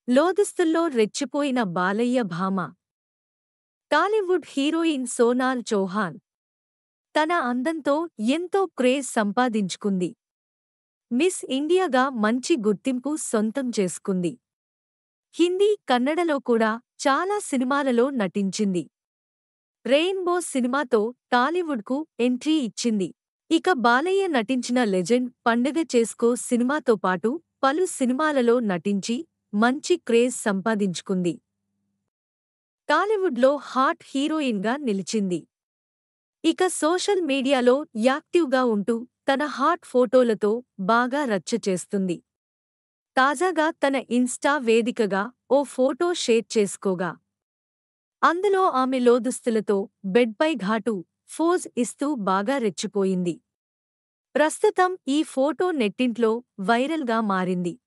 లోదుస్తుల్లో రెచ్చిపోయిన బాలయ్య భామ టాలీవుడ్ హీరోయిన్ సోనాల్ చౌహాన్ తన అందంతో ఎంతో క్రేజ్ సంపాదించుకుంది మిస్ ఇండియాగా మంచి గుర్తింపు సొంతం చేసుకుంది హిందీ కన్నడలో కూడా చాలా సినిమాలలో నటించింది రెయిన్బో సినిమాతో టాలీవుడ్కు ఎంట్రీ ఇచ్చింది ఇక బాలయ్య నటించిన లెజెండ్ పండుగ చేసుకో సినిమాతో పాటు పలు సినిమాలలో నటించి మంచి క్రేజ్ సంపాదించుకుంది టాలీవుడ్లో హాట్ హీరోయిన్గా నిలిచింది ఇక సోషల్ మీడియాలో యాక్టివ్గా ఉంటూ తన హాట్ ఫోటోలతో బాగా రచ్చ చేస్తుంది తాజాగా తన ఇన్స్టా వేదికగా ఓ ఫోటో షేర్ చేసుకోగా అందులో ఆమె లోదుస్తులతో బెడ్పై ఘాటు ఫోజ్ ఇస్తూ బాగా రెచ్చిపోయింది ప్రస్తుతం ఈ ఫోటో నెట్టింట్లో వైరల్గా మారింది